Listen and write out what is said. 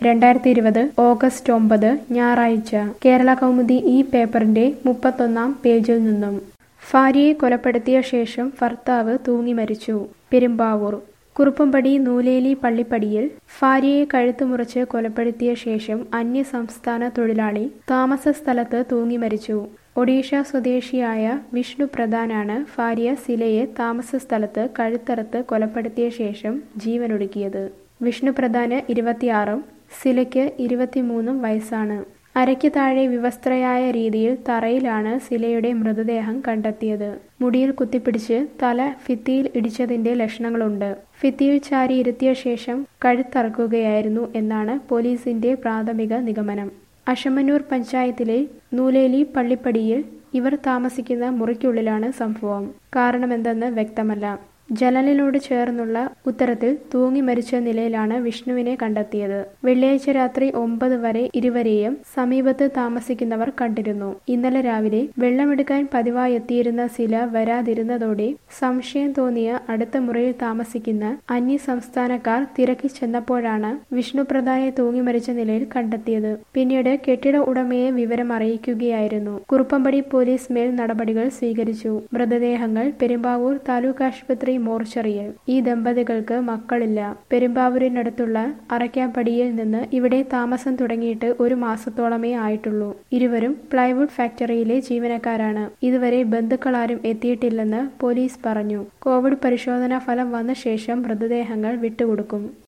രണ്ടായിരത്തി ഇരുപത് ഓഗസ്റ്റ് ഒമ്പത് ഞായറാഴ്ച കേരള കൗമുദി ഈ പേപ്പറിന്റെ മുപ്പത്തൊന്നാം പേജിൽ നിന്നും ഭാര്യയെ കൊലപ്പെടുത്തിയ ശേഷം ഭർത്താവ് തൂങ്ങി മരിച്ചു പെരുമ്പാവൂർ കുറുപ്പമ്പടി നൂലേലി പള്ളിപ്പടിയിൽ ഭാര്യയെ കഴുത്തു മുറിച്ച് കൊലപ്പെടുത്തിയ ശേഷം അന്യസംസ്ഥാന തൊഴിലാളി താമസ സ്ഥലത്ത് തൂങ്ങി മരിച്ചു ഒഡീഷ സ്വദേശിയായ വിഷ്ണു പ്രധാനാണ് ഭാര്യ സിലയെ താമസ സ്ഥലത്ത് കഴുത്തറുത്ത് കൊലപ്പെടുത്തിയ ശേഷം ജീവനൊടുക്കിയത് വിഷ്ണു പ്രധാന് ഇരുപത്തിയാറും സിലയ്ക്ക് ഇരുപത്തിമൂന്നും വയസ്സാണ് അരയ്ക്ക് താഴെ വിവസ്ത്രയായ രീതിയിൽ തറയിലാണ് സിലയുടെ മൃതദേഹം കണ്ടെത്തിയത് മുടിയിൽ കുത്തിപ്പിടിച്ച് തല ഭിത്തിയിൽ ഇടിച്ചതിന്റെ ലക്ഷണങ്ങളുണ്ട് ഭിത്തിയിൽ ചാരി ഇരുത്തിയ ശേഷം കഴുത്തറക്കുകയായിരുന്നു എന്നാണ് പോലീസിന്റെ പ്രാഥമിക നിഗമനം അഷമന്നൂർ പഞ്ചായത്തിലെ നൂലേലി പള്ളിപ്പടിയിൽ ഇവർ താമസിക്കുന്ന മുറിക്കുള്ളിലാണ് സംഭവം കാരണമെന്തെന്ന് വ്യക്തമല്ല ജനലിനോട് ചേർന്നുള്ള ഉത്തരത്തിൽ തൂങ്ങി മരിച്ച നിലയിലാണ് വിഷ്ണുവിനെ കണ്ടെത്തിയത് വെള്ളിയാഴ്ച രാത്രി ഒമ്പത് വരെ ഇരുവരെയും സമീപത്ത് താമസിക്കുന്നവർ കണ്ടിരുന്നു ഇന്നലെ രാവിലെ വെള്ളമെടുക്കാൻ പതിവായി എത്തിയിരുന്ന സില വരാതിരുന്നതോടെ സംശയം തോന്നിയ അടുത്ത മുറിയിൽ താമസിക്കുന്ന അന്യ സംസ്ഥാനക്കാർ തിരക്കി ചെന്നപ്പോഴാണ് വിഷ്ണു പ്രധാനെ തൂങ്ങി മരിച്ച നിലയിൽ കണ്ടെത്തിയത് പിന്നീട് കെട്ടിട ഉടമയെ വിവരം അറിയിക്കുകയായിരുന്നു കുറുപ്പമ്പടി പോലീസ് മേൽ നടപടികൾ സ്വീകരിച്ചു മൃതദേഹങ്ങൾ പെരുമ്പാവൂർ താലൂക്ക് ആശുപത്രി മോർച്ചറിയിൽ ഈ ദമ്പതികൾക്ക് മക്കളില്ല പെരുമ്പാവൂരിനടുത്തുള്ള അറയ്ക്കാപ്പടിയിൽ നിന്ന് ഇവിടെ താമസം തുടങ്ങിയിട്ട് ഒരു മാസത്തോളമേ ആയിട്ടുള്ളൂ ഇരുവരും പ്ലൈവുഡ് ഫാക്ടറിയിലെ ജീവനക്കാരാണ് ഇതുവരെ ബന്ധുക്കളാരും എത്തിയിട്ടില്ലെന്ന് പോലീസ് പറഞ്ഞു കോവിഡ് പരിശോധനാ ഫലം വന്ന ശേഷം മൃതദേഹങ്ങൾ വിട്ടുകൊടുക്കും